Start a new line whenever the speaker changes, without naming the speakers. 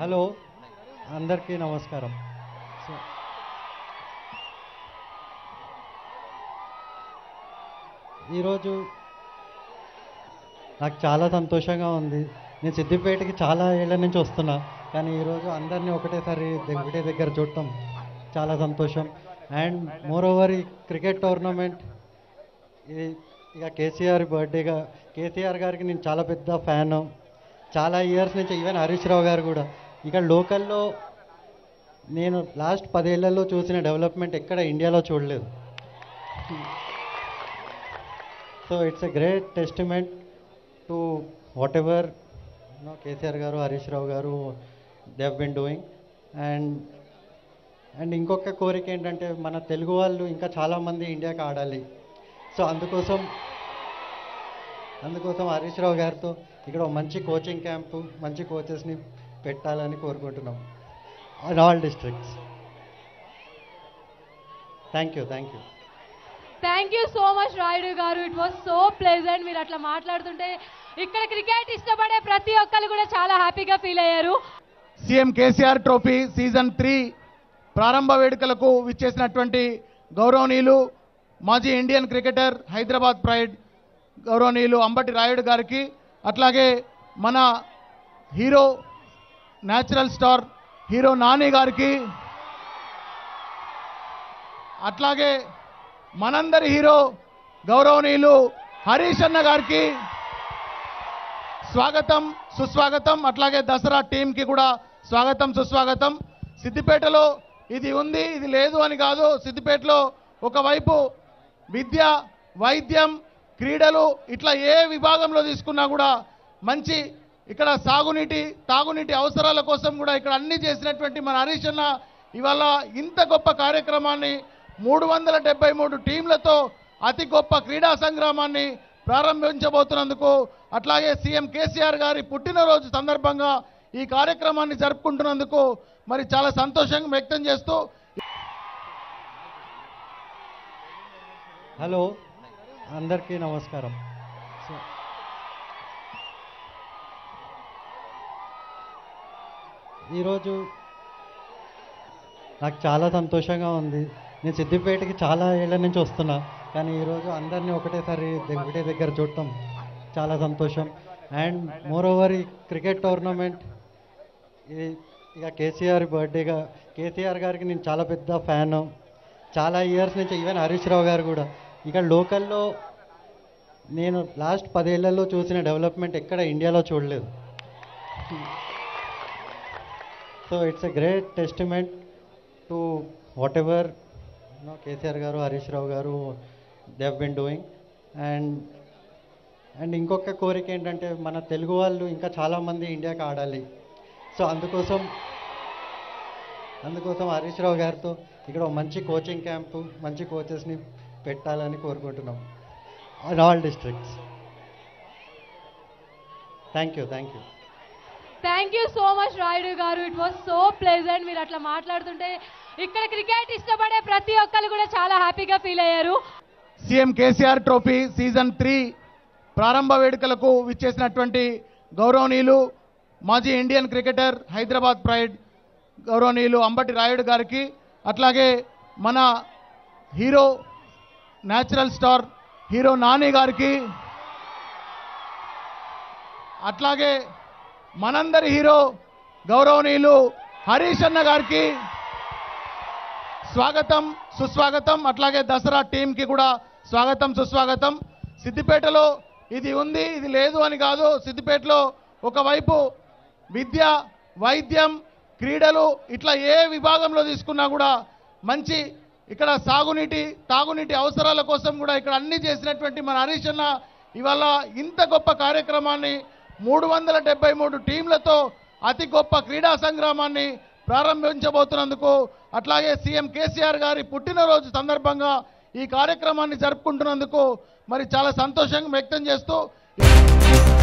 hello అందరికీ నమస్కారం so ఈరోజు నాకు చాలా సంతోషంగా ఉంది నేను సిద్దిపేటకి చాలా ఏళ్ళ నుంచి వస్తున్నా కానీ ఈరోజు అందరినీ ఒకటేసారి ద- ఒకటే దగ్గర చూడటం చాలా సంతోషం అండ్ మోర్ ఓవర్ ఈ క్రికెట్ టోర్నమెంట్ ఇది ఇక కేసీఆర్ బర్త్డేగా కేసీఆర్ గారికి నేను చాలా పెద్ద ఫ్యాను చాలా ఇయర్స్ నుంచి ఈవెన్ హరీష్ రావు గారు కూడా ఇక లోకల్లో నేను లాస్ట్ పదేళ్లలో చూసిన డెవలప్మెంట్ ఎక్కడ ఇండియాలో చూడలేదు so it's a great testament to whatever know KCR garu Harish Rao garu they have been doing and and ఇంకొక కోరిక ఏంటంటే మన తెలుగు వాళ్ళు ఇంకా చాలామంది ఇండియాకి ఆడాలి సో అందుకోసం అందుకోసం హరీష్ రావు గారితో ఇక్కడ ఒక మంచి కోచింగ్ క్యాంపు మంచి కోచెస్ని పెట్టాలని కోరుకుంటున్నాం in all districts thank you thank you
thank you so much Rayudu garu it was so pleasant మీరు అట్లా మాట్లాడుతుంటే ఇక్కడ క్రికెట్ ఇష్టపడే ప్రతి ఒక్కరు కూడా చాలా హ్యాపీగా ఫీల్ అయ్యారు
CM KCR trophy season three ప్రారంభ వేడుకలకు విచ్చేసినటువంటి గౌరవనీయులు మాజీ ఇండియన్ క్రికెటర్ హైదరాబాద్ ప్రైడ్ గౌరవనీయులు అంబటి రాయుడు గారికి అట్లాగే మన hero natural star hero Nani గారికి అట్లాగే మనందరి హీరో గౌరవనీయులు హరీష్ అన్న గారికి స్వాగతం సుస్వాగతం అట్లాగే దసరా టీంకి కూడా స్వాగతం సుస్వాగతం సిద్దిపేటలో ఇది ఉంది ఇది లేదు అని కాదు సిద్దిపేటలో ఒకవైపు విద్య వైద్యం క్రీడలు ఇట్లా ఏ విభాగంలో తీసుకున్నా కూడా మంచి ఇక్కడ సాగునీటి తాగునీటి అవసరాల కోసం కూడా ఇక్కడ అన్ని చేసినటువంటి మన హరీష్ అన్న ఇవాళ ఇంత గొప్ప కార్యక్రమాన్ని మూడు వందల డెబ్బై మూడు టీంలతో అతి గొప్ప క్రీడా సంగ్రామాన్ని ప్రారంభించబోతున్నందుకు అట్లాగే సీఎం కేసీఆర్ గారి పుట్టినరోజు సందర్భంగా ఈ కార్యక్రమాన్ని జరుపుకుంటున్నందుకు మరి చాలా సంతోషంగా వ్యక్తం చేస్తూ
హలో అందరికీ నమస్కారం సో ఈరోజు నాకు చాలా సంతోషంగా ఉంది నేను సిద్దిపేటకి చాలా ఏళ్ళ నుంచి వస్తున్నా కానీ ఈరోజు అందరినీ ఒకటేసారి ద- ఒకటే దగ్గర చూడటం చాలా సంతోషం అండ్ మోర్ ఓవర్ ఈ క్రికెట్ టోర్నమెంట్ ఇది ఇక కేసీఆర్ బర్త్డేగా కేసీఆర్ గారికి నేను చాలా పెద్ద ఫ్యాను చాలా ఇయర్స్ నుంచి ఈవెన్ హరీష్ రావు గారు కూడా ఇక లోకల్లో నేను లాస్ట్ పదేళ్లలో చూసిన డెవలప్మెంట్ ఎక్కడ ఇండియాలో చూడలేదు so it's a great testament to whatever know KCR garu Harish Rao garu they have been doing and and ఇంకొక కోరిక ఏంటంటే మన తెలుగు వాళ్ళు ఇంకా చాలామంది ఇండియాకి ఆడాలి సో అందుకోసం అందుకోసం హరీష్ రావు గారితో ఇక్కడ ఒక మంచి కోచింగ్ క్యాంపు మంచి కోచెస్ని పెట్టాలని కోరుకుంటున్నాం in all districts thank you thank you
thank you so much Rayudu garu it was so pleasant మీరు అట్లా మాట్లాడుతుంటే ఇక్కడ క్రికెట్ ఇష్టపడే ప్రతి ఒక్కరు కూడా చాలా హ్యాపీగా ఫీల్ అయ్యారు
CM KCR trophy season three ప్రారంభ వేడుకలకు విచ్చేసినటువంటి గౌరవనీయులు మాజీ ఇండియన్ క్రికెటర్ హైదరాబాద్ ప్రైడ్ గౌరవనీయులు అంబటి రాయుడు గారికి అట్లాగే మన hero natural star hero Nani గారికి అట్లాగే మనందరి హీరో గౌరవనీయులు హరీష్ అన్న గారికి స్వాగతం సుస్వాగతం అట్లాగే దసరా టీంకి కూడా స్వాగతం సుస్వాగతం సిద్దిపేటలో ఇది ఉంది ఇది లేదు అని కాదు సిద్దిపేటలో ఒకవైపు విద్య వైద్యం క్రీడలు ఇట్లా ఏ విభాగంలో తీసుకున్నా కూడా మంచి ఇక్కడ సాగునీటి తాగునీటి అవసరాల కోసం కూడా ఇక్కడ అన్ని చేసినటువంటి మన హరీష్ అన్న ఇవాళ ఇంత గొప్ప కార్యక్రమాన్ని మూడు వందల డెబ్బై మూడు టీంలతో అతి గొప్ప క్రీడా సంగ్రామాన్ని ప్రారంభించబోతున్నందుకు అట్లాగే సీఎం కేసీఆర్ గారి పుట్టినరోజు సందర్భంగా ఈ కార్యక్రమాన్ని జరుపుకుంటున్నందుకు మరి చాలా సంతోషంగా వ్యక్తం చేస్తూ